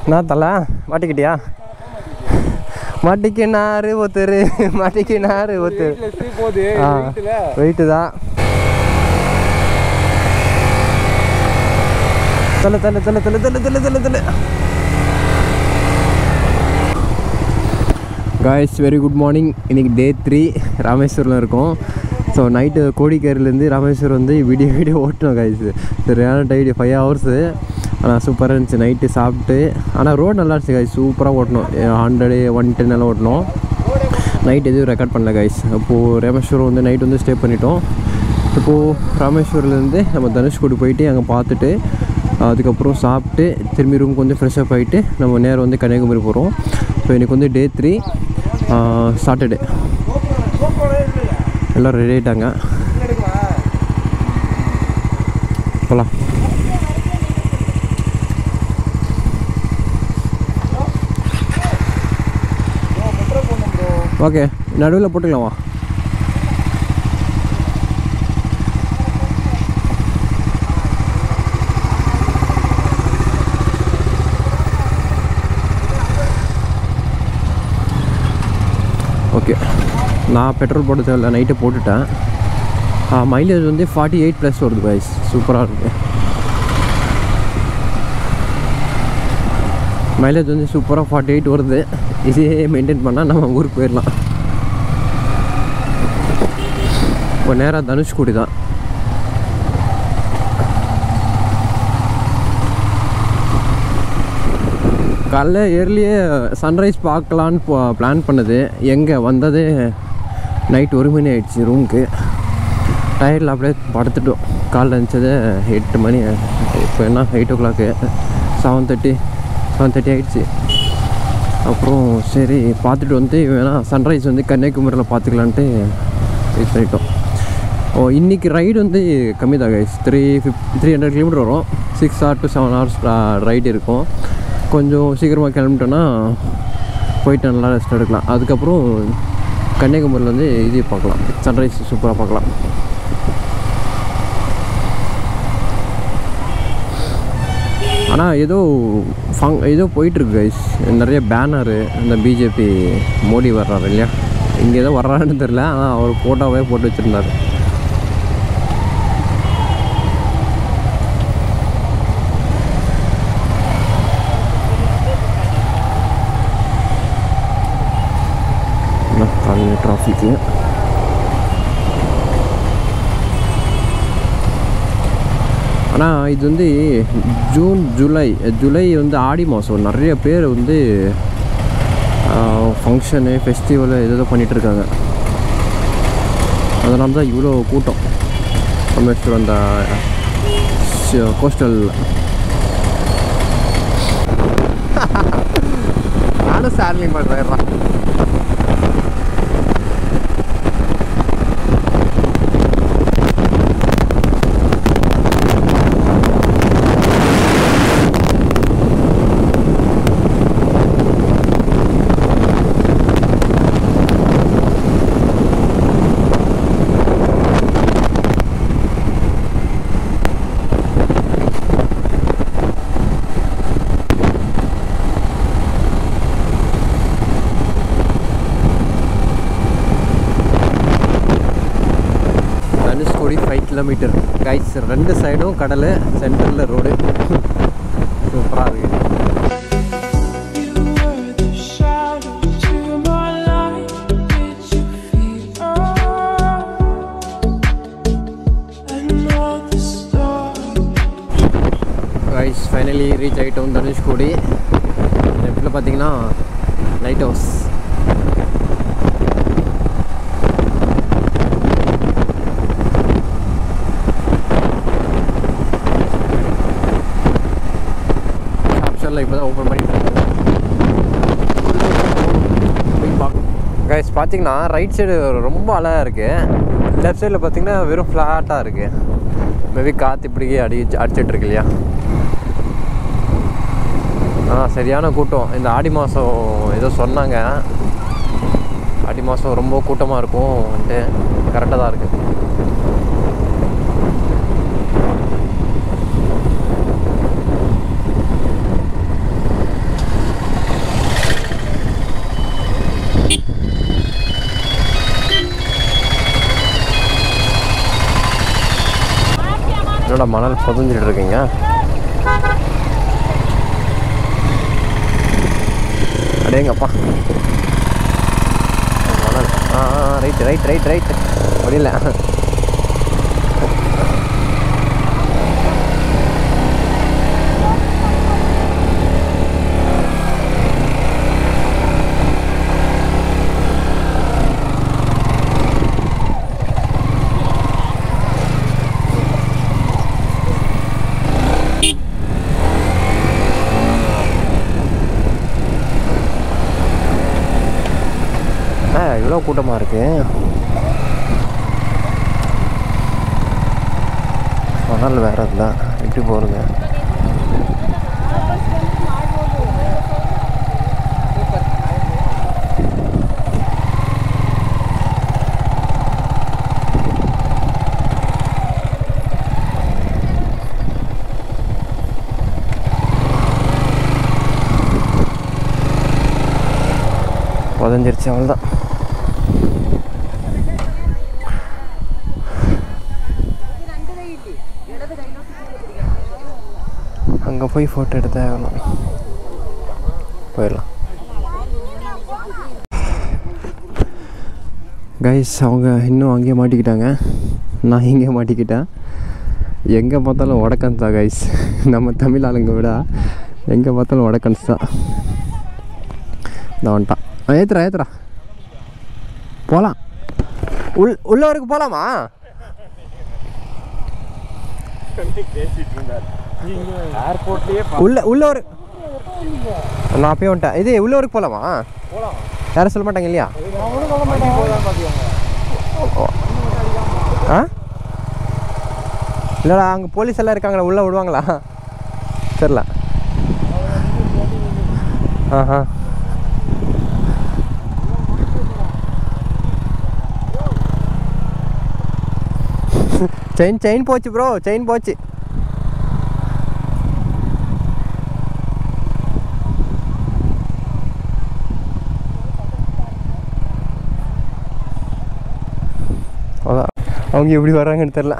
நான் தலை மாட்டிக்கிட்டியா மாட்டிக்கினாரு ஒருத்தர் மாட்டிக்கினாரு ஒருத்தர் போகுது ஆ வெயிட்டு தான் தள்ள தள்ள தள்ள தள்ள தள்ள தள்ள தள்ள தள்ள காய்ஸ் வெரி குட் மார்னிங் இன்றைக்கி டே த்ரீ ராமேஸ்வரில் இருக்கோம் ஸோ நைட்டு கோடிக்கரையிலேருந்து ராமேஸ்வரம் வந்து வீடியோ வீடியோ ஓட்டினோம் காய்ஸ் சரியான டைடு ஃபைவ் ஹவர்ஸு ஆனால் சூப்பராக இருந்துச்சு நைட்டு சாப்பிட்டு ஆனால் ரோடு நல்லா இருந்துச்சு காய்ஸ் சூப்பராக ஓட்டணும் ஹண்ட்ரடு ஒன் டென் எல்லாம் ஓட்டணும் நைட் எதுவும் ரெக்கார்ட் பண்ணல கைஸ் அப்போது ராமேஸ்வரம் வந்து நைட் வந்து ஸ்டே பண்ணிட்டோம் இப்போது ராமேஸ்வரிலேருந்து நம்ம தனுஷ்கோடி போயிட்டு அங்கே பார்த்துட்டு அதுக்கப்புறம் சாப்பிட்டு திரும்பி ரூமுக்கு வந்து ஃப்ரெஷ்அப் ஆகிட்டு நம்ம நேரம் வந்து கன்னியாகுமரி போகிறோம் ஸோ இன்றைக்கி வந்து டே த்ரீ சாட்டர்டே எல்லோரும் ரெடி ஆகிட்டாங்க போகலாம் ஓகே நடுவில் போட்டுக்கலாமா ஓகே நான் பெட்ரோல் போட தேவையில்ல நைட்டு போட்டுட்டேன் மைலேஜ் வந்து ஃபார்ட்டி எயிட் ப்ளஸ் வருது கைஸ் சூப்பராக இருக்குது மைலேஜ் வந்து சூப்பராக ஃபார்ட்டி எயிட் வருது இதே மெயின்டைன் பண்ணால் நம்ம ஊருக்கு போயிடலாம் இப்போ நேராக தனுஷ்கோடி தான் காலைல ஏர்லியே சன்ரைஸ் பார்க்கலான்னு பிளான் பண்ணது எங்கே வந்தது நைட் ஒரு மணி ஆயிடுச்சு ரூமுக்கு டயர்டில் அப்படியே படுத்துட்டோம் காலைல இருந்துச்சது எட்டு மணி இப்போ என்ன eight o'clock seven thirty seven thirty ஆகிடுச்சு அப்புறம் சரி பார்த்துட்டு வந்து வேணா சன்ரைஸ் வந்து கன்னியாகுமரியில் பார்த்துக்கலான்ட்டு வெயிட் பண்ணிட்டோம் ஓ இன்றைக்கி ரைடு வந்து கம்மி தான் guys three fif three hundred kilometre வரும் six hour to seven hours ride இருக்கும் கொஞ்சம் சீக்கிரமாக கிளம்பிட்டோன்னா போயிட்டு நல்லா ரெஸ்ட் எடுக்கலாம் அதுக்கப்புறம் கன்னியாகுமரியில் வந்து இது பார்க்கலாம் சன்ரைஸ் சூப்பராக பார்க்கலாம் ஆனால் ஏதோ ஃபங் ஏதோ போயிட்டுருக்கு கைஸ் நிறைய பேனரு இந்த பிஜேபி மோடி வர்றாரு இல்லையா இங்கே ஏதோ வர்றாருன்னு தெரில ஆனால் அவர் ஃபோட்டோவே போட்டு வச்சுருந்தார் காலையில் டிராஃபிக்கு ஆனால் இது வந்து ஜூன் ஜூலை ஜூலை வந்து ஆடி மாதம் நிறைய பேர் வந்து ஃபங்க்ஷனு ஃபெஸ்டிவலு எதோ பண்ணிகிட்டு இருக்காங்க அதனால தான் இவ்வளோ கூட்டம் ராமேஸ்வரம் அந்த கோஸ்டல் நானும் சார்லிங் பண்ணுறேன் தனுஷ்கோடி ஃபைவ் கிலோமீட்டர் கைஸ் ரெண்டு சைடும் கடல் சென்டரில் ரோடு சூப்பராக இருக்குது You were the shadow to my light. Did you feel another star? Guys finally reach ஆகிட்டோம் தனுஷ்கோடி லெஃப்டில் பார்த்தீங்கன்னா லைட் ஹவுஸ் ஆப்ஷனில் இப்போ தான் ஓப்பன் பண்ணிட்டு கைஸ் பார்த்தீங்கன்னா ரைட் சைடு ரொம்ப அழகாக இருக்குது லெஃப்ட் சைடில் பார்த்தீங்கன்னா வெறும் ஃப்ளாட்டாக இருக்குது மேபி காற்று இப்படி அடி அடிச்சிட்டு இருக்கு இல்லையா ஆ சரியான கூட்டம் இந்த ஆடி மாதம் ஏதோ சொன்னாங்க ஆடி மாதம் ரொம்ப கூட்டமாக இருக்கும்ன்ட்டு கரெக்டாக தான் இருக்குது என்னோட மணல் புதஞ்சிட்டு இருக்கீங்க அடேங்கப்பா மணல் ஆ ரைட் ரைட் ரைட் ரைட் முடியல ஆ இவ்வளோ கூட்டமாக இருக்கு மணல் வேற இல்லை எப்படி போகிறது புதஞ்சிருச்சு அவ்வளோதான் அங்கே போய் ஃபோட்டோ எடுத்தே ஆகணும் போயிடலாம் கைஸ் அவங்க இன்னும் அங்கேயே மாட்டிக்கிட்டாங்க நான் இங்கே மாட்டிக்கிட்டேன் எங்கே பார்த்தாலும் வடக்கன்ஸ் தான் கைஸ் நம்ம தமிழ் ஆளுங்க விட எங்கே பார்த்தாலும் வடக்கன்ஸ் தான் இந்த வந்துட்டான் ஆ, ஏத்துறா ஏத்துறா போகலாம் உள் உள்ள வரைக்கும் போகலாமா உள்ள உள்ள ஒரு நான் அப்பயே வந்துட்டேன் இது உள்ள வரைக்கும் போகலாமா யாரும் சொல்ல மாட்டாங்க இல்லையா ஆ இல்லைடா அங்கே போலீஸ் எல்லாம் இருக்காங்களா உள்ளே விடுவாங்களா தெரில ஆஹா செயின் செயின் போச்சு ப்ரோ செயின் போச்சு அதான் அவங்க எப்படி வர்றாங்கன்னு தெரில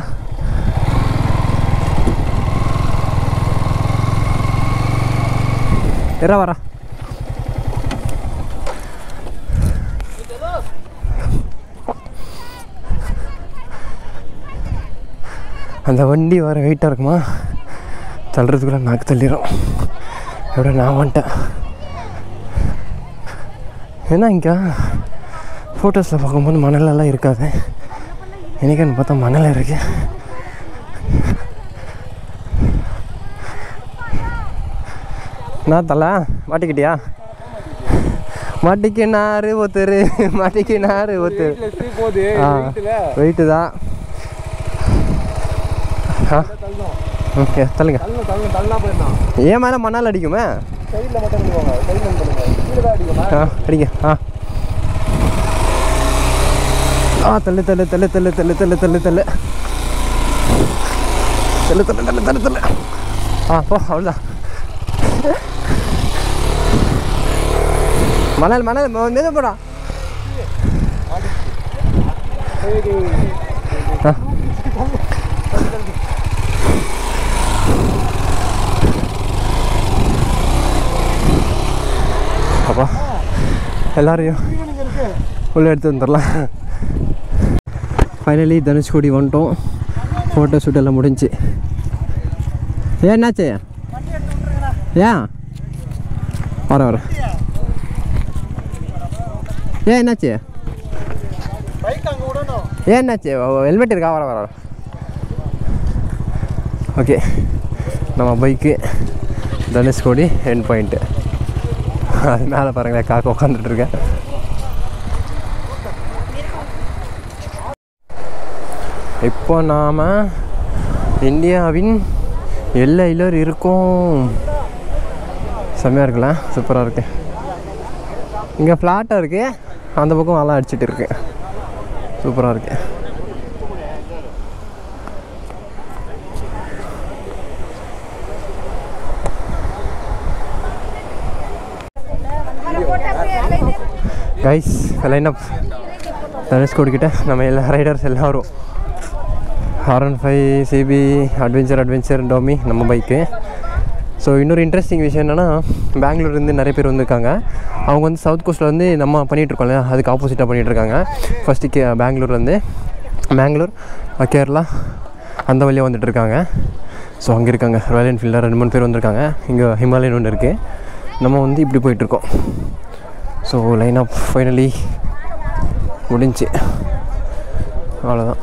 எறா வரா அந்த வண்டி வர வெயிட்டாக இருக்குமா தள்ளுறதுக்குள்ள நாக்கு தள்ளிடும் எப்படியா நான் வந்துட்டேன் ஏன்னா இங்கே ஃபோட்டோஸில் பார்க்கும்போது மணலெல்லாம் இருக்காது எனக்குன்னு பார்த்தா மணல் இருக்கு நான் தலை மாட்டிக்கிட்டியா மாட்டிக்கினாரு ஒருத்தர் மாட்டிக்கினாரு ஒருத்தர் போகுது ஆ வெயிட்டு தான் ஆ ஓகே தள்ளுங்க தள்ளு தள்ளு தள்ளா போயிருந்தான் ஏன் மேலே மணல் அடிக்குமே சைடில் மட்டும் பண்ணுவாங்க சைடில் பண்ணுங்க கீழே தான் அடிக்குமா ஆ அடிங்க ஆ ஆ தள்ளு தள்ளு தள்ளு தள்ளு தள்ளு தள்ளு தள்ளு தள்ளு தள்ளு தள்ளு தள்ளு தள்ளு தள்ளு ஆ போ அவ்வளோதான் மணல் மணல் மெது போடா ஆ அப்பா எல்லாரையும் உள்ளே எடுத்து வந்துடலாம் ஃபைனலி தனுஷ்கோடி வந்துட்டோம் ஃபோட்டோ ஷூட் எல்லாம் முடிஞ்சு ஏன் என்னாச்சு ஏன் வர வர ஏன் என்னாச்சு பைக் அங்கே விடணும் ஏன் என்னாச்சு ஹெல்மெட் இருக்கா வர வர ஓகே நம்ம பைக்கு தனுஷ்கோடி எண்ட் பாயிண்ட்டு அது மேலே பாருங்களேன் காக்க உட்காந்துட்டு இருக்கேன் இப்போ நாம் இந்தியாவின் எல்லையில் இருக்கோம் செம்மையாக இருக்குல்ல சூப்பராக இருக்கு இங்கே ஃப்ளாட்டாக இருக்கு அந்த பக்கம் நல்லா அடிச்சிட்டு இருக்கு சூப்பராக இருக்கு கைஸ் லைன் அப் தனுஷ்கோடி கிட்ட நம்ம எல்லா ரைடர்ஸ் எல்லாம் வரும் R one five CB adventure adventure டோமி நம்ம பைக்கு ஸோ இன்னொரு இன்ட்ரெஸ்டிங் விஷயம் என்னென்னா பெங்களூர்லேருந்து நிறைய பேர் வந்திருக்காங்க அவங்க வந்து சவுத் கோஸ்ட்டில் வந்து நம்ம பண்ணிகிட்ருக்கோம் இல்லையா அதுக்கு ஆப்போசிட்டாக பண்ணிகிட்ருக்காங்க ஃபஸ்ட்டு கே பெங்களூர்லேருந்து பெங்களூர் அஹ் கேரளா அந்த வழியாக வந்துட்டு இருக்காங்க ஸோ அங்கே இருக்காங்க ராயல் என்ஃபீல்டில் ரெண்டு மூணு பேர் வந்திருக்காங்க இங்கே ஹிமாலயன் ஒன்று இருக்குது நம்ம வந்து இப்படி போயிட்டுருக்கோம் ஸோ லைன் ஆஃப் ஃபைனலி முடிஞ்சு அவ்வளோதான்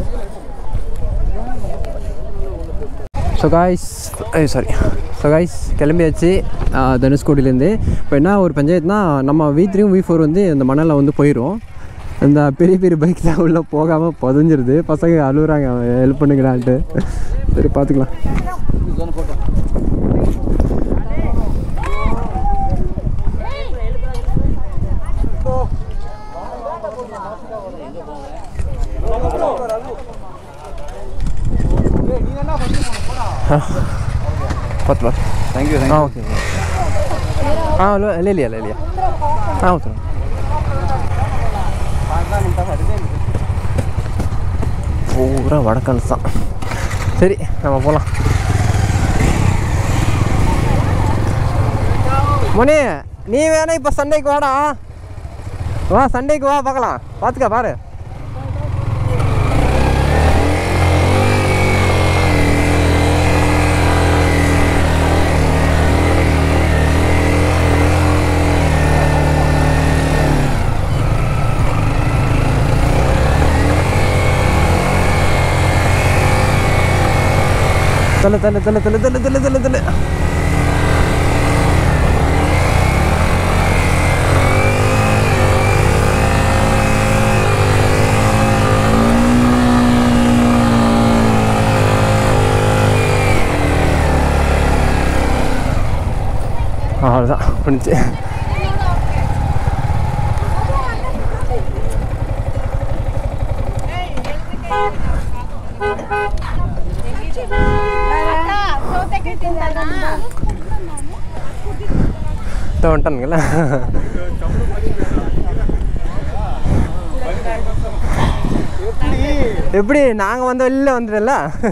so guys sorry so guys கிளம்பியாச்சு ஆஹ், தனுஷ்கோடியிலேருந்து இப்போ என்ன ஒரு பஞ்சாயத்துனா நம்ம வி த்ரீயும் வி ஃபோர் வந்து இந்த மணலில் வந்து போயிடும் இந்த பெரிய பெரிய பைக்கில் உள்ளே போகாமல் புதஞ்சிருது பசங்க அழுகுறாங்க ஹெல்ப் பண்ணுங்கடான்ட்டு சரி பார்த்துக்கலாம் பார்த்து பார்த்து தேங்க்யூ हाँ ओके हाँ लो ले लिया ले लिया हाँ उतरो பூரா வடக்கன்ஸ் தான் சரி நம்ம போகலாம் மணி நீ வேணா இப்போ சண்டைக்கு வாடா வா சண்டைக்கு வா பார்க்கலாம் பார்த்துக்க பாரு தள்ளு தள்ளு தள்ளு தள்ளு தள்ளு தள்ளு தள்ளு தள்ளு அவ்வளோதான் முடிஞ்சு இப்போ வந்துட்டானுங்களா எப்படி நாங்கள் வந்து வெளில வந்துடல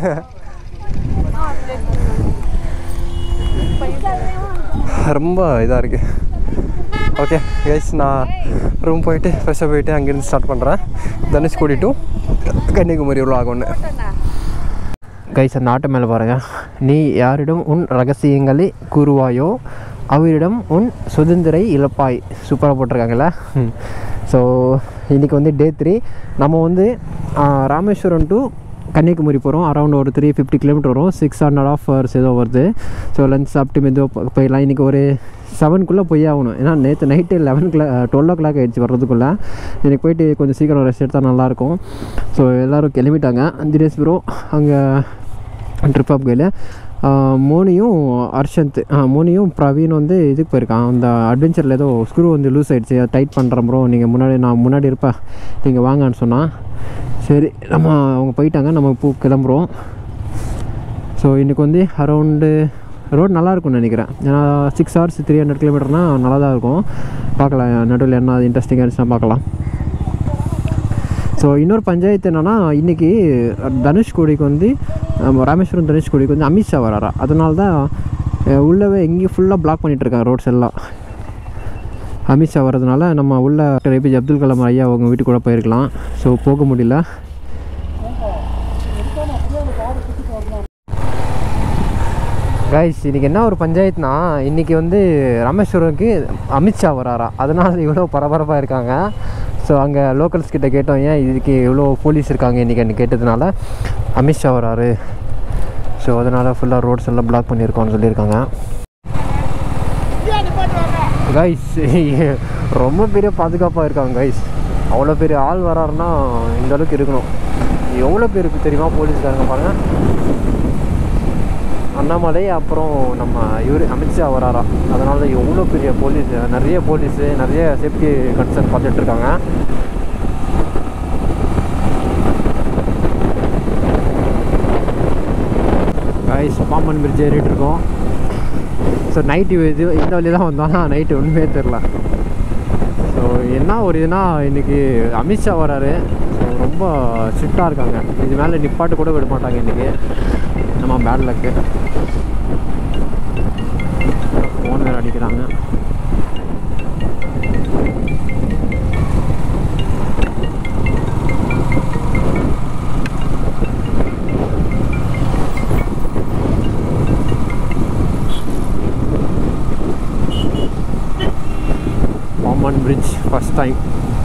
ரொம்ப இதாக இருக்குது ஓகே கைஸ் நான் ரூம் போயிட்டு ஃப்ரெஷ்ஷாக போயிட்டு அங்கேருந்து ஸ்டார்ட் பண்ணுறேன் தனுஷ்கோடி டு கன்னியாகுமரி உள்ள ஆகும்னு கைஸ் அந்த ஆட்டோ மேலே பாருங்க நீ யாரிடம் உன் ரகசியங்களை கூறுவாயோ அவரிடம் உன் சுதந்திரை இழப்பாய் சூப்பராக போட்டிருக்காங்கல்ல ஸோ இன்றைக்கி வந்து டே த்ரீ நம்ம வந்து ஆ, ராமேஸ்வரம் டு கன்னியாகுமரி போகிறோம் அரௌண்ட் ஒரு த்ரீ ஃபிஃப்டி கிலோமீட்டர் வரும் சிக்ஸ் அண்ட் ஹாஃப் ஹவர்ஸ் ஏதோ வருது ஸோ லஞ்ச் சாப்பிட்டு மெதுவாக போயிடலாம் இன்றைக்கி ஒரு செவனுக்குள்ளே போய் ஆகணும் ஏன்னா நேற்று night eleven clock twelve o'clock ஆகிடுச்சு வர்றதுக்குள்ளே இன்றைக்கி போயிட்டு கொஞ்சம் சீக்கிரம் ரெஸ்ட் எடுத்தால் நல்லாயிருக்கும் ஸோ எல்லோரும் கிளம்பிட்டாங்க அஞ்சு டேஸ் ப்ரோ அங்கே ட்ரிப் அப் கையில் மோனியும் அர்ஷந்த் ஆ, மோனியும் பிரவீன் வந்து இதுக்கு போயிருக்கான் அந்த அட்வென்ச்சரில் ஏதோ ஸ்க்ரூ வந்து லூஸ் ஆயிடுச்சு டைட் பண்ணுறேன் ப்ரோ நீங்கள் முன்னாடி நான் முன்னாடி இருப்பேன் நீங்கள் வாங்கன்னு சொன்னான் சரி நம்ம அவங்க போயிட்டாங்க நம்ம இப்போ கிளம்புறோம் ஸோ இன்றைக்கி வந்து அரௌண்டு ரோட் நல்லா இருக்கும்னு நினைக்கிறேன் ஏன்னா சிக்ஸ் ஹவர்ஸ் த்ரீ ஹண்ட்ரட் கிலோமீட்டர்னால் நல்லா தான் இருக்கும் பார்க்கலாம் நடுவில் என்ன இன்ட்ரெஸ்டிங்காக இருந்துச்சுன்னா பார்க்கலாம் ஸோ இன்னொரு பஞ்சாயத்து என்னென்னா இன்றைக்கி தனுஷ்கோடிக்கு வந்து நம்ம ராமேஸ்வரம் தனுஷ்கோடிக்கு வந்து அமித்ஷா வராரா அதனால தான் அஹ், உள்ளவே எங்கேயும் ஃபுல்லாக பிளாக் பண்ணிகிட்டு இருக்காங்க ரோட்ஸ் எல்லாம் அமித்ஷா வர்றதுனால நம்ம உள்ள டாக்டர் ஏபிஜே அப்துல் கலாம் ஐயா அவங்க வீட்டுக்கு கூட போயிருக்கலாம் ஸோ போக முடியல கைஸ் இன்றைக்கி என்ன ஒரு பஞ்சாயத்துனா இன்றைக்கி வந்து ராமேஸ்வரம்க்கு அமித்ஷா வராரா அதனால இவ்வளோ பரபரப்பாக இருக்காங்க ஸோ அங்கே லோக்கல்ஸ் கிட்ட கேட்டோம் ஏன் இதுக்கு இவ்வளோ போலீஸ் இருக்காங்க இன்றைக்கி கேட்டதுனால அமித்ஷா வராரு ஸோ அதனால் ஃபுல்லாக ரோட்ஸ் எல்லாம் பிளாக் பண்ணியிருக்கோம்னு சொல்லியிருக்காங்க கைஸ் ரொம்ப பெரிய பாதுகாப்பாக இருக்காங்க கைஸ் அவ்வளோ பெரிய ஆள் வராருன்னா இந்த அளவுக்கு இருக்கணும் எவ்வளோ பேருக்கு தெரியுமா போலீஸ்காரங்க பாருங்கள் அண்ணாமலை அப்புறம் நம்ம இவர் அமித்ஷா வராரா அதனால எவ்வளோ பெரிய போலீஸ் நிறைய போலீஸு நிறைய சேஃப்டி கன்சர்ன் பார்த்துட்டு இருக்காங்க கைஸ் பாம்பன் பிரிட்ஜ் ஏறிட்டு இருக்கோம் ஸோ நைட்டு இது இந்த வழி தான் வந்தோம் நைட்டு ஒன்றுமே தெரில ஸோ என்ன ஒரு இதுனா இன்னைக்கு அமித்ஷா வராரு ஸோ ரொம்ப ஸ்ட்ரிக்டாக இருக்காங்க இது மேலே நிப்பாட்டு கூட விட மாட்டாங்க இன்றைக்கி நம்ம பேட் லக்கு ஃபோன் வேறு அடிக்கிறாங்க பாம்பன் பிரிட்ஜ் ஃபஸ்ட் டைம்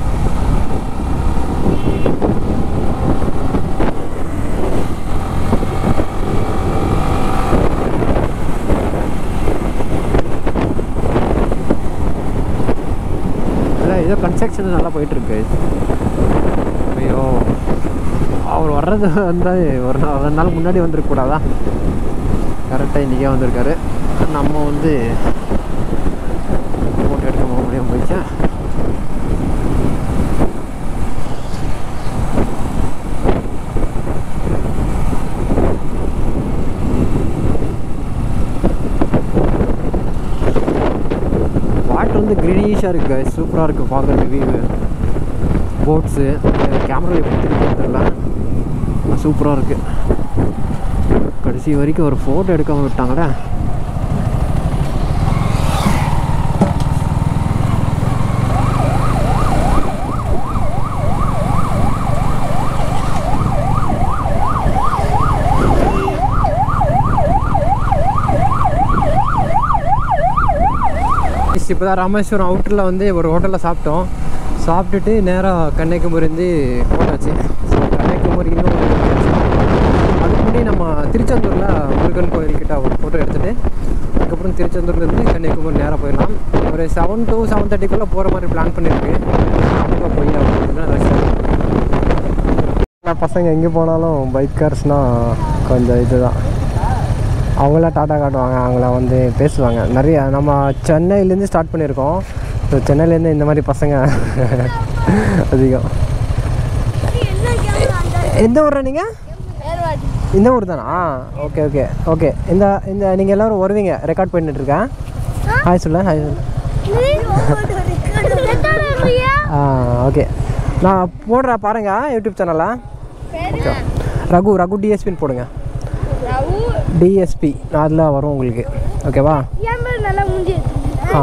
இல்லை ஏதோ கன்ஸ்ட்ரக்ஷன் நல்லா போயிட்டுருக்கு ஐயோ அவர் வர்றது வந்து ஒரு நாள் ரெண்டு நாள் முன்னாடி வந்திருக்கக்கூடாதா கரெக்டாக இன்றைக்கே வந்திருக்காரு நம்ம வந்து ஃபோட்டோ எடுக்க போக முடியாமல் போயிடுச்சா வாட்டர் வந்து க்ரீனிஷாக இருக்கு சூப்பராக இருக்குது பார்க்குறதுக்கு வியூ போட்ஸு கேமரா எப்படி திருப்பி தெரியல சூப்பராக இருக்குது கடைசி வரைக்கும் ஒரு ஃபோட்டோ எடுக்காம விட்டாங்கடா இப்போ தான் ராமேஸ்வரம் அவுட்டரில் வந்து ஒரு ஹோட்டலில் சாப்பிட்டோம் சாப்பிட்டுட்டு நேராக கன்னியாகுமரி வந்து போட்டாச்சு ஸோ கன்னியாகுமரி இன்னும் ஒரு அதுக்கு முன்னாடி நம்ம திருச்செந்தூரில் முருகன் கோயில்கிட்ட ஒரு ஃபோட்டோ எடுத்துகிட்டு அதுக்கப்புறம் திருச்செந்தூர்லேருந்து கன்னியாகுமரி நேராக போயிடலாம் ஒரு செவன் டு செவன் தேர்ட்டிக்குள்ளே போகிற மாதிரி பிளான் பண்ணியிருக்கு கண்டிப்பாக போய் அப்படின்னு பசங்க எங்கே போனாலும் பைக்கர்ஸ்னால் கொஞ்சம் இதுதான் அவங்களாம் டாட்டா காட்டுவாங்க அவங்கள வந்து பேசுவாங்க நிறைய நம்ம சென்னையிலேருந்து ஸ்டார்ட் பண்ணியிருக்கோம் ஸோ சென்னையிலேருந்து இந்த மாதிரி பசங்க அதிகம் எந்த ஊர்ல நீங்கள் இந்த ஊர் தானா ஓகே ஓகே ஓகே இந்த இந்த நீங்கள் எல்லோரும் வருவீங்க ரெக்கார்ட் பண்ணிட்டு இருக்கேன் ஹாய் சொல்ல ஹாய் சொல்லு ஆ ஓகே நான் போடுறேன் பாருங்கள் யூடியூப் சேனலில் ஓகே ரகு ரகு டிஎஸ்பின்னு போடுங்க டிஎஸ்பி அதில் வரும் உங்களுக்கு ஓகேவா ஆ.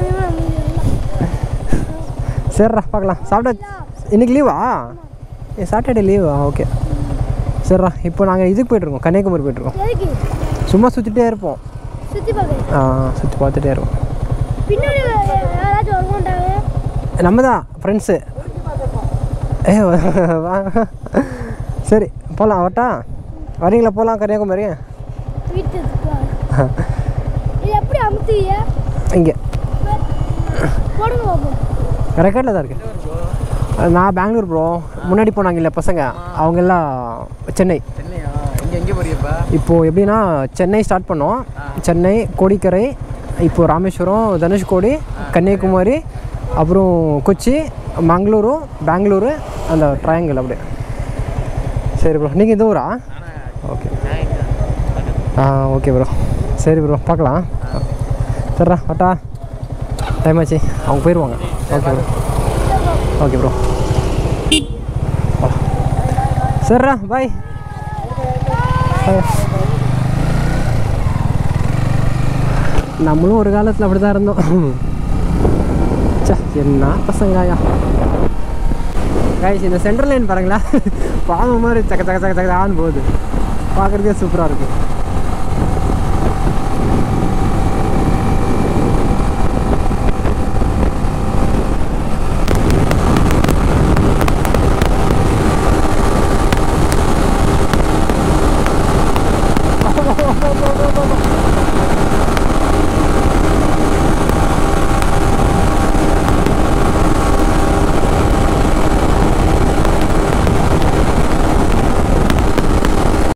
சரிடா பார்க்கலாம் சாப்பிட்டா இன்னைக்கு லீவா ஏ சாட்டர்டே லீவா ஓகே சரிடா இப்போ நாங்கள் இதுக்கு போயிட்டுருக்கோம் கன்னியாகுமரி போயிட்டுருக்கோம் சும்மா சுற்றிட்டே இருப்போம் சுத்தி பார்க்க ஆ சுற்றி பார்த்துட்டே இருப்போம் பின்னாடி யாராச்சும் வர மாட்டாங்க நம்ம தான் ஃப்ரெண்ட்ஸு ஏ வா சரி போகலாம் வரட்டா வரீங்களா போகலாம் கன்னியாகுமரி வீட்டுக்கு இது எப்படி அமுத்துவீங்க இங்கே போடுங்க பாப்போம் ரெக்கார்டில் தான் இருக்கு நான் பெங்களூர் ப்ரோ முன்னாடி போனாங்கல்ல பசங்க அவங்க எல்லாம் சென்னை சென்னையா இங்கே எங்கே போறியப்பா இப்போது எப்படின்னா சென்னை ஸ்டார்ட் பண்ணோம் சென்னை கோடிக்கரை இப்போ ராமேஸ்வரம் தனுஷ்கோடி கன்னியாகுமரி அப்புறம் கொச்சி மங்களூரு பெங்களூரு அந்த ட்ரையாங்கிள் அப்படியே சரி ப்ரோ நீங்கள் இந்த ஊரா ஓகே ஆ ஓகே ப்ரோ சரி ப்ரோ பார்க்கலாம் சரிடா வட்டா டைம் ஆச்சு அவங்க போயிடுவாங்க ஓகே ப்ரோ ஓகே ப்ரோ சரிடா பாய் நம்மளும் ஒரு காலத்தில் அப்படி தான் இருந்தோம் ச்சே என்ன பசங்காயா கைஸ் இந்த சென்ட்ரல் லைன் பாருங்களா பாவம் மாதிரி சக்க சக்க சக்க சக்கடான்னு போகுது பார்க்குறதுக்கே சூப்பராக இருக்கும்